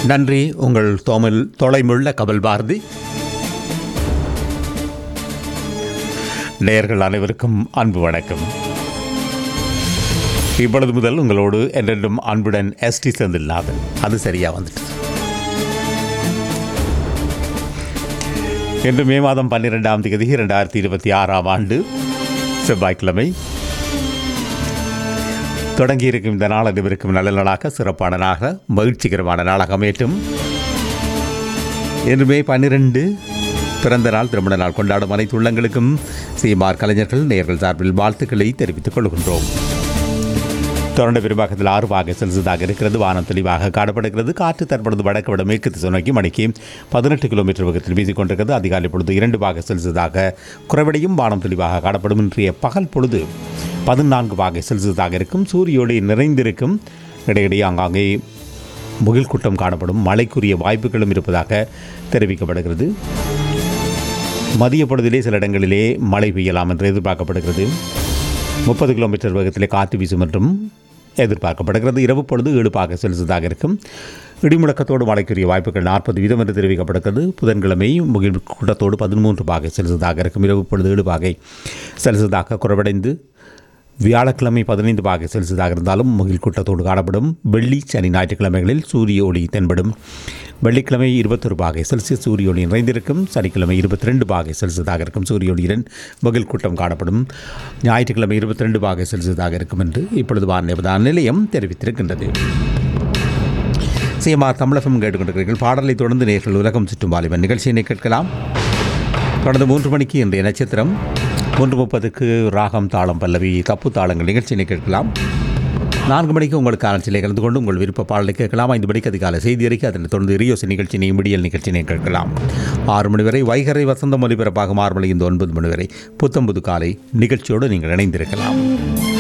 நன்றி உங்கள் தோமில் தொலைமுள்ள கபல் பாரதி நேயர்கள் அனைவருக்கும் அன்பு வணக்கம் இப்பொழுது முதல் உங்களோடு என்றென்றும் அன்புடன் எஸ்டி செந்தில்நாதன் அது சரியா வந்துட்டு இன்று மே மாதம் பன்னிரெண்டாம் தேதி இரண்டாயிரத்தி இருபத்தி ஆறாம் ஆண்டு செவ்வாய்க்கிழமை தொடங்கியிருக்கும் இந்த நாள் அனைவருக்கும் நல்ல நாளாக சிறப்பான நாளாக மகிழ்ச்சிகரமான நாளாக அமையட்டும் இன்று மே பன்னிரெண்டு பிறந்த நாள் திருமண நாள் கொண்டாடும் அனைத்து உள்ளங்களுக்கும் சீமார் கலைஞர்கள் நேர்கள் சார்பில் வாழ்த்துக்களை தெரிவித்துக் கொள்கின்றோம் தொடர்ந்து பெரும்பாக்கத்தில் ஆறு பாக செல்சியஸாக இருக்கிறது வானம் தெளிவாக காணப்படுகிறது காற்று தற்பொழுது வடக்கு விட மேற்கு திசை நோக்கி மணிக்கு பதினெட்டு கிலோமீட்டர் வேகத்தில் வீசிக் கொண்டிருக்கிறது அதிகாலை பொழுது இரண்டு பாக செல்சியஸாக குறைவடையும் வானம் தெளிவாக காணப்படும் இன்றைய பகல் பொழுது பதினான்கு பாக செல்சியஸாக இருக்கும் சூரிய ஒளி நிறைந்திருக்கும் இடையிடையே ஆங்காங்கே முகில் கூட்டம் காணப்படும் மழைக்குரிய வாய்ப்புகளும் இருப்பதாக தெரிவிக்கப்படுகிறது மதிய பொழுதிலே சில இடங்களிலே மழை பெய்யலாம் என்று எதிர்பார்க்கப்படுகிறது முப்பது கிலோமீட்டர் வேகத்திலே காற்று வீசும் என்றும் எதிர்பார்க்கப்படுகிறது இரவு பொழுது ஏழு பாக செல்சியஸாக இருக்கும் இடிமுழக்கத்தோடு மழைக்குரிய வாய்ப்புகள் நாற்பது வீதம் என்று தெரிவிக்கப்படுகிறது புதன்கிழமை முகில் கூட்டத்தோடு பதிமூன்று பாகை செல்சியஸாக இருக்கும் இரவு பொழுது ஏழு பாகை செல்சியஸாக குறைவடைந்து வியாழக்கிழமை பதினைந்து பாகை செல்சியஸாக இருந்தாலும் முகில் கூட்டத்தோடு காணப்படும் வெள்ளி சனி ஞாயிற்றுக்கிழமைகளில் சூரிய ஒளி தென்படும் வெள்ளிக்கிழமை இருபத்தொரு பாகை செல்சியஸ் சூரிய ஒளி நிறைந்திருக்கும் சனிக்கிழமை இருபத்தி ரெண்டு பாகை செல்சியஸாக இருக்கும் சூரிய ஒளியுடன் முகில் கூட்டம் காணப்படும் ஞாயிற்றுக்கிழமை இருபத்தி ரெண்டு பாகை செல்சியஸாக இருக்கும் என்று இப்பொழுது வானிலை நிலையம் தெரிவித்திருக்கின்றது சிஎம்ஆர் தமிழகம் கேட்டுக்கொண்டிருக்கிறீர்கள் பாடலை தொடர்ந்து நேர்கள் உலகம் சுற்றும் வாலிபன் நிகழ்ச்சியினை கேட்கலாம் தொடர்ந்து மூன்று மணிக்கு இன்றைய நட்சத்திரம் மூன்று முப்பதுக்கு ராகம் தாளம் பல்லவி தப்பு தாளங்கள் நிகழ்ச்சியினை கேட்கலாம் நான்கு மணிக்கு உங்களுக்கு ஆலோசனை கலந்து கொண்டு உங்கள் விருப்ப பாடலை கேட்கலாம் ஐந்து மணிக்கு அதிகாலை செய்தி அறிக்கை அதனைத் தொடர்ந்து ரியோசி நிகழ்ச்சியினை முடியல் நிகழ்ச்சியினை கேட்கலாம் ஆறு மணி வரை வைகரை வசந்தம் ஒலிபரப்பாகும் ஆறு மணி இந்த ஒன்பது மணி வரை புத்தம்புது காலை நிகழ்ச்சியோடு நீங்கள் இணைந்திருக்கலாம்